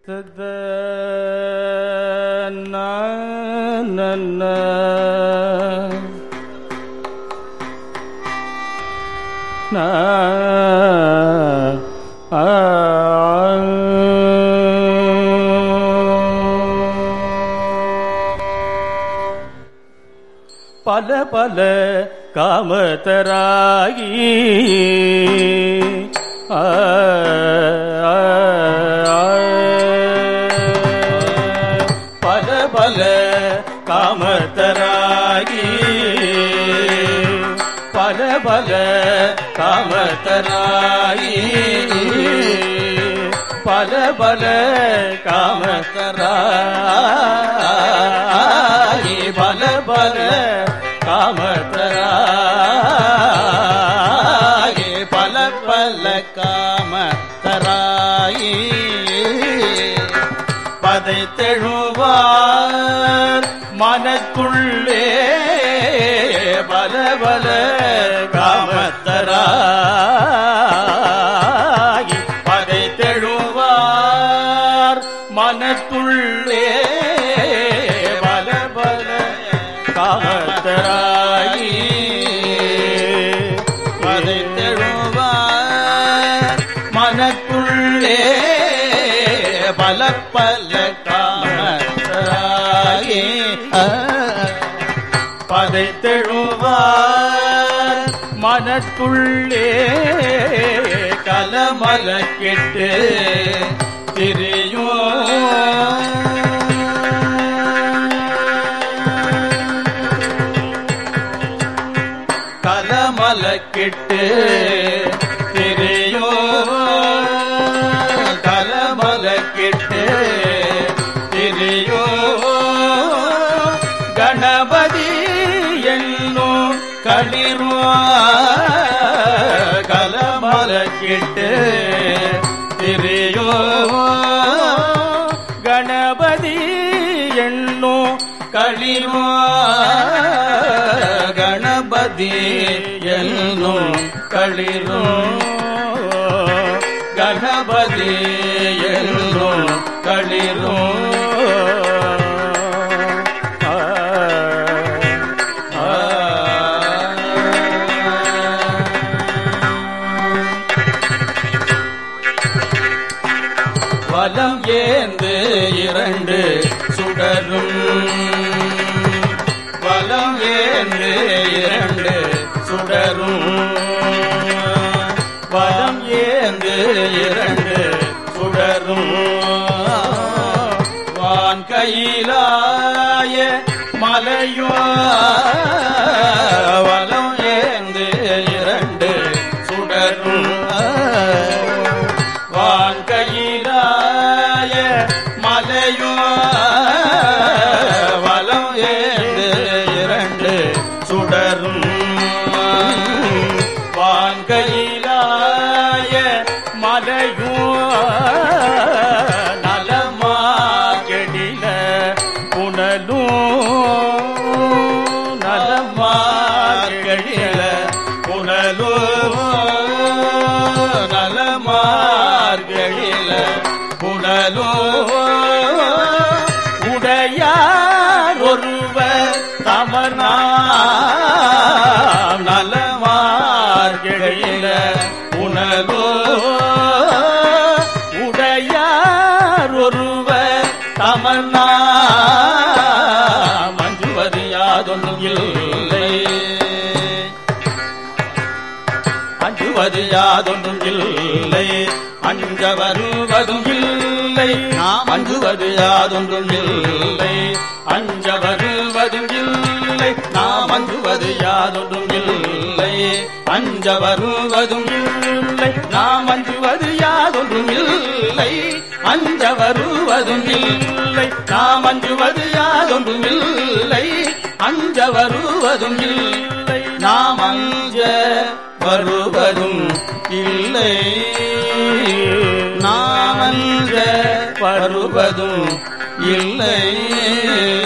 தத நன்ன பல பல காமத்தராகி ஆ, ஆ, ஆ. பல பல காமத்தராகி பல பல காமத்தராகி பல பல காமத்தராகி பல பல காமத்தராகி பல பல காமத்தராகி பதை தெழுவார் மனத்துள்ளே பல பல காமத்தராகி பதை தெழுவார் மனத்துள்ளே பல பல காமத்தராகி பதை தெழுவார் மனத்துள்ளே பல பல காமத்தராகி பதை தெழுவார் மனத்துள்ளே கலமல கெட்டு திரியும் கலமல கெட்டு திரியும் கலமல கெட்டு திரியும் கணபதி என்னும் களிரும் கலமல கெட்டு திரியும் கணபதி என்னும் களிரும் கணபதி என்னும் களிரும் கணபதி என்னும் களிரும் ஆ, ஆ. வலம் ஏந்து இரண்டு சுடரும் வலம் ஏந்து இரண்டு சுடரும் வலம் ஏந்து இரண்டு சுடரும் வான் கையிலாய மலையோ வலம் ஏந்து இரண்டு சுடரும் வான் கையிலாய மலையோ வலம் ஏந்து இரண்டு சுடரும் வான் கையிலாய மலையோ நலமா கெடில புனலும் நலமா கெடில புனலும் நலமார்கழில புனலோ உடையார் ஒருவர் தமனா நலமார்கழில புனலோ உடையார் ஒருவர் தமனா மஞ்சுவது யாதொன்றும் இல்லை அஞ்சுவது யாதொன்றும் இல்லை அஞ்ச வருவதும் இல்லை நாம் அஞ்சுவது யாதொன்றும் இல்லை அஞ்ச வருவதும் இல்லை நாம் அஞ்சுவது யாதொன்றும் இல்லை அஞ்ச வருவதும் இல்லை நாம் அஞ்சுவது யாதொன்றும் இல்லை அஞ்ச வருவதும் இல்லை நாம் அஞ்சுவது யாதொன்றும் இல்லை அஞ்ச வருவதும் இல்லை நாம் அஞ்ச வருவதும் இல்லை நாம் அஞ்ச வருவதும் இல்லை